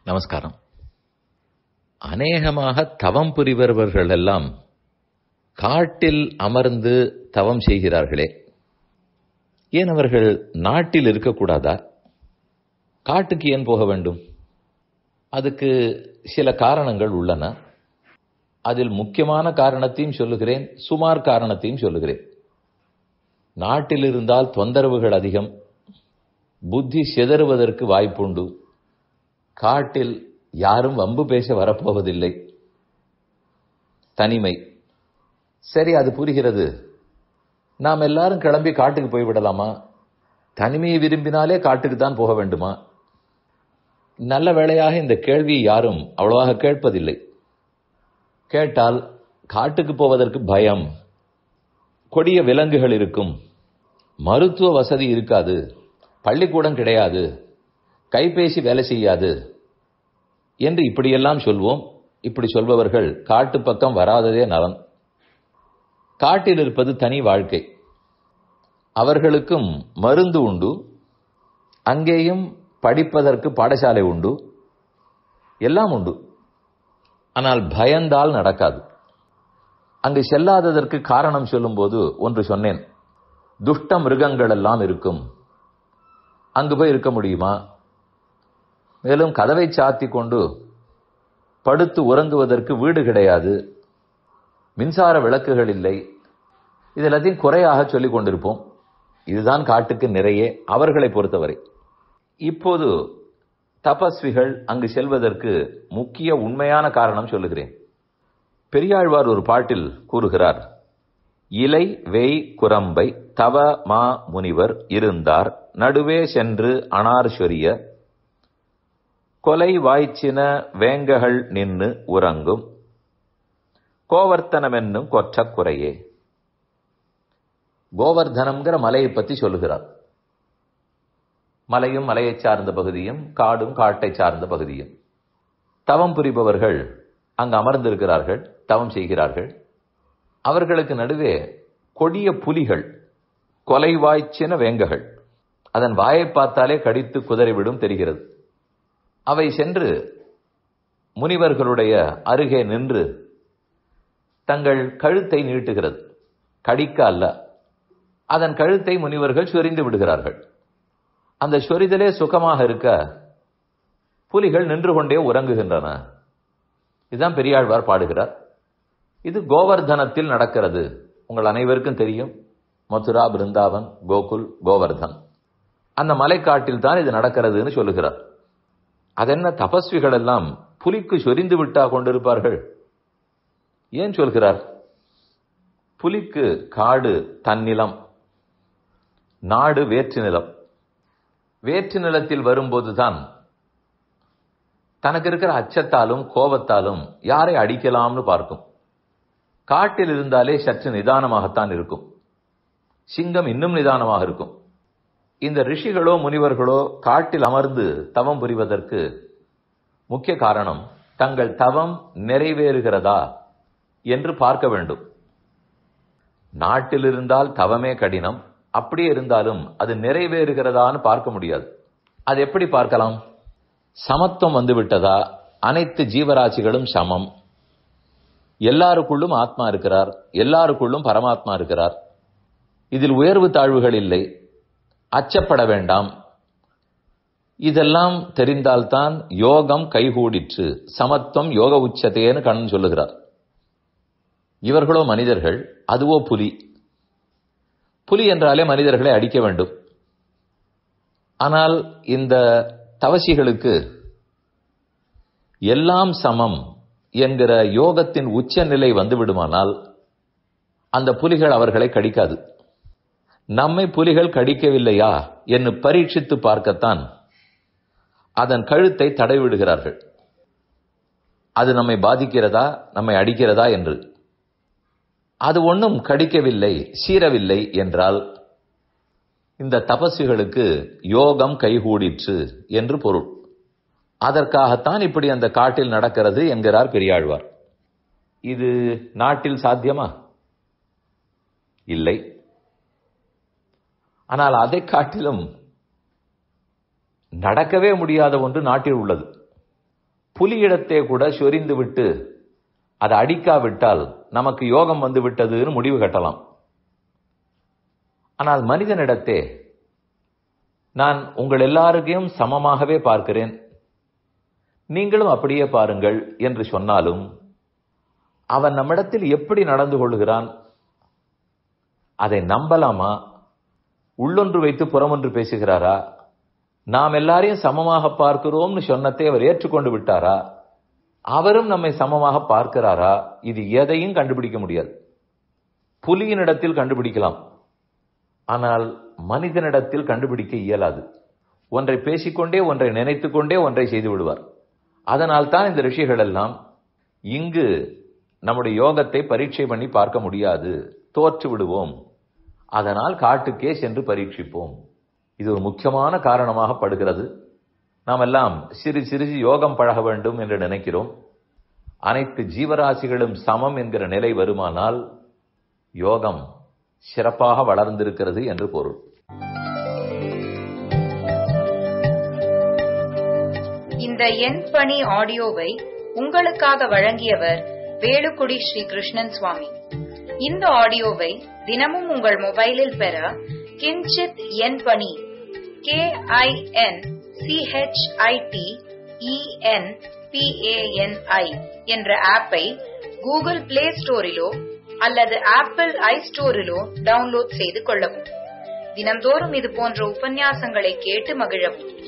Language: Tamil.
நமஸ்காரம் அநேகமாக தவம் புரிபவர்கள் எல்லாம் காட்டில் அமர்ந்து தவம் செய்கிறார்களே ஏன் அவர்கள் நாட்டில் இருக்கக்கூடாதா காட்டுக்கு ஏன் போக வேண்டும் அதுக்கு சில காரணங்கள் உள்ளன அதில் முக்கியமான காரணத்தையும் சொல்லுகிறேன் சுமார் காரணத்தையும் சொல்லுகிறேன் நாட்டில் இருந்தால் தொந்தரவுகள் அதிகம் புத்தி சிதறுவதற்கு வாய்ப்புண்டு காட்டில் யாரும் வம்பு பேச வரப்போவதில்லை தனிமை சரி அது புரிகிறது நாம் எல்லாரும் கிளம்பி காட்டுக்கு போய்விடலாமா தனிமையை விரும்பினாலே காட்டுக்கு தான் போக வேண்டுமா நல்ல வேளையாக இந்த கேள்வியை யாரும் அவ்வளவாக கேட்பதில்லை கேட்டால் காட்டுக்கு போவதற்கு பயம் கொடிய விலங்குகள் இருக்கும் மருத்துவ வசதி இருக்காது பள்ளிக்கூடம் கிடையாது கைபேசி வேலை செய்யாது என்று இப்படியெல்லாம் சொல்வோம் இப்படி சொல்பவர்கள் காட்டு பக்கம் வராததே நலன் காட்டில் இருப்பது தனி வாழ்க்கை அவர்களுக்கும் மருந்து உண்டு அங்கேயும் படிப்பதற்கு பாடசாலை உண்டு எல்லாம் உண்டு ஆனால் பயந்தால் நடக்காது அங்கு செல்லாததற்கு காரணம் சொல்லும்போது ஒன்று சொன்னேன் துஷ்ட மிருகங்கள் எல்லாம் இருக்கும் அங்கு போய் இருக்க முடியுமா மேலும் கதவை சாத்தி கொண்டு படுத்து உறங்குவதற்கு வீடு கிடையாது மின்சார விளக்குகள் இல்லை இது எல்லாத்தையும் குறையாக சொல்லிக் கொண்டிருப்போம் இதுதான் காட்டுக்கு நிறைய அவர்களை பொறுத்தவரை இப்போது தபஸ்விகள் அங்கு செல்வதற்கு முக்கிய உண்மையான காரணம் சொல்லுகிறேன் பெரியாழ்வார் ஒரு பாட்டில் கூறுகிறார் இலை வெய் குரம்பை தவ மா முனிவர் இருந்தார் நடுவே சென்று அனார் சொரிய கொலை வாய்ச்சின வேங்ககள் நின்னு உறங்கும் கோவர்த்தனமென்னும் கொற்ற குறையே கோவர்தனம்ங்கிற மலையை பத்தி சொல்லுகிறார் மலையும் மலையை சார்ந்த பகுதியும் காடும் காட்டை சார்ந்த பகுதியும் தவம் புரிபவர்கள் அங்கு அமர்ந்திருக்கிறார்கள் தவம் செய்கிறார்கள் அவர்களுக்கு நடுவே கொடிய புலிகள் கொலை வாய்ச்சின வேங்ககள் அதன் வாயை பார்த்தாலே கடித்து குதறிவிடும் தெரிகிறது அவை சென்று முனிவர்களுடைய அருகே நின்று தங்கள் கழுத்தை நீட்டுகிறது கடிக்க அல்ல அதன் கழுத்தை முனிவர்கள் சொரிந்து விடுகிறார்கள் அந்த சொரிதலே சுகமாக இருக்க புலிகள் நின்று கொண்டே உறங்குகின்றன இதுதான் பெரியாழ்வார் பாடுகிறார் இது கோவர்தனத்தில் நடக்கிறது உங்கள் அனைவருக்கும் தெரியும் மதுரா பிருந்தாவன் கோகுல் கோவர்தன் அந்த மலைக்காட்டில் தான் இது நடக்கிறதுன்னு சொல்லுகிறார் அதென்ன தபஸ்விகள் எல்லாம் புலிக்கு சொரிந்து விட்டா கொண்டிருப்பார்கள் ஏன் சொல்கிறார் புலிக்கு காடு தன்னிலம் நாடு வேற்று நிலம் வேற்று நிலத்தில் வரும்போதுதான் தனக்கு இருக்கிற அச்சத்தாலும் கோபத்தாலும் யாரை அடிக்கலாம்னு பார்க்கும் காட்டில் இருந்தாலே சற்று நிதானமாகத்தான் இருக்கும் சிங்கம் இன்னும் நிதானமாக இருக்கும் இந்த ரிஷிகளோ முனிவர்களோ காட்டில் அமர்ந்து தவம் புரிவதற்கு முக்கிய காரணம் தங்கள் தவம் நிறைவேறுகிறதா என்று பார்க்க வேண்டும் நாட்டில் இருந்தால் தவமே கடினம் அப்படியே இருந்தாலும் அது நிறைவேறுகிறதான்னு பார்க்க முடியாது அது எப்படி பார்க்கலாம் சமத்துவம் வந்து விட்டதா அனைத்து ஜீவராசிகளும் சமம் எல்லாருக்குள்ளும் ஆத்மா இருக்கிறார் எல்லாருக்குள்ளும் பரமாத்மா இருக்கிறார் இதில் உயர்வு தாழ்வுகள் இல்லை அச்சப்பட வேண்டாம் இதெல்லாம் தெரிந்தால்தான் யோகம் கைகூடிற்று சமத்துவம் யோக உச்சத்தையேன்னு கண்ணன் சொல்லுகிறார் இவர்களோ மனிதர்கள் அதுவோ புலி புலி என்றாலே மனிதர்களை அடிக்க வேண்டும் ஆனால் இந்த தவசிகளுக்கு எல்லாம் சமம் என்கிற யோகத்தின் உச்ச நிலை வந்துவிடுமானால் அந்த புலிகள் அவர்களை கடிக்காது நம்மை புலிகள் கடிக்கவில்லையா என்று பரீட்சித்து பார்க்கத்தான் அதன் கழுத்தை தடைவிடுகிறார்கள் அது நம்மை பாதிக்கிறதா நம்மை அடிக்கிறதா என்று அது ஒன்றும் கடிக்கவில்லை சீரவில்லை என்றால் இந்த தபஸ்விகளுக்கு யோகம் கைகூடிற்று என்று பொருள் அதற்காகத்தான் இப்படி அந்த காட்டில் நடக்கிறது என்கிறார் பெரியாழ்வார் இது நாட்டில் சாத்தியமா இல்லை ஆனால் அதை காட்டிலும் நடக்கவே முடியாத ஒன்று நாட்டில் உள்ளது புலியிடத்தை கூட சொரிந்து விட்டு அதை அடிக்காவிட்டால் நமக்கு யோகம் வந்து விட்டதுன்னு முடிவு கட்டலாம் ஆனால் மனிதனிடத்தே நான் உங்கள் எல்லாருக்கையும் சமமாகவே பார்க்கிறேன் நீங்களும் அப்படியே பாருங்கள் என்று சொன்னாலும் அவன் நம்மிடத்தில் எப்படி நடந்து கொள்கிறான் அதை நம்பலாமா உள்ளொன்று வைத்து புறமொன்று பேசுகிறாரா நாம் எல்லாரையும் சமமாக பார்க்கிறோம்னு சொன்னதை அவர் ஏற்றுக்கொண்டு விட்டாரா அவரும் நம்மை சமமாக பார்க்கிறாரா இது எதையும் கண்டுபிடிக்க முடியாது புலியினிடத்தில் கண்டுபிடிக்கலாம் ஆனால் மனிதனிடத்தில் கண்டுபிடிக்க இயலாது ஒன்றை பேசிக்கொண்டே ஒன்றை நினைத்துக் கொண்டே ஒன்றை செய்து விடுவார் அதனால் தான் இந்த ரிஷிகள் எல்லாம் இங்கு நம்முடைய யோகத்தை பரீட்சை பண்ணி பார்க்க முடியாது தோற்று விடுவோம் அதனால் காட்டுக்கே சென்று பரீட்சிப்போம் இது ஒரு முக்கியமான காரணமாக படுகிறது நாம் எல்லாம் சிறு சிறிது யோகம் பழக வேண்டும் என்று நினைக்கிறோம் அனைத்து ஜீவராசிகளும் சமம் என்கிற நிலை வருமானால் யோகம் சிறப்பாக வளர்ந்திருக்கிறது என்று பொருள் இந்த எண் பணி ஆடியோவை உங்களுக்காக வழங்கியவர் வேலுக்குடி ஸ்ரீ கிருஷ்ணன் சுவாமி இந்த ஆடியோவை தினமும் உங்கள் மொபைலில் பெற கிஞ்சித் எண் பணி கே ஐ என் சிஹெச்ஐடி இஎன் பிஏஎன்ஐ என்ற ஆப்பை கூகுள் பிளே ஸ்டோரிலோ அல்லது ஆப்பிள் ஐ ஸ்டோரிலோ டவுன்லோட் செய்து கொள்ளவும் தினந்தோறும் இது போன்ற உபன்யாசங்களை கேட்டு மகிழவும்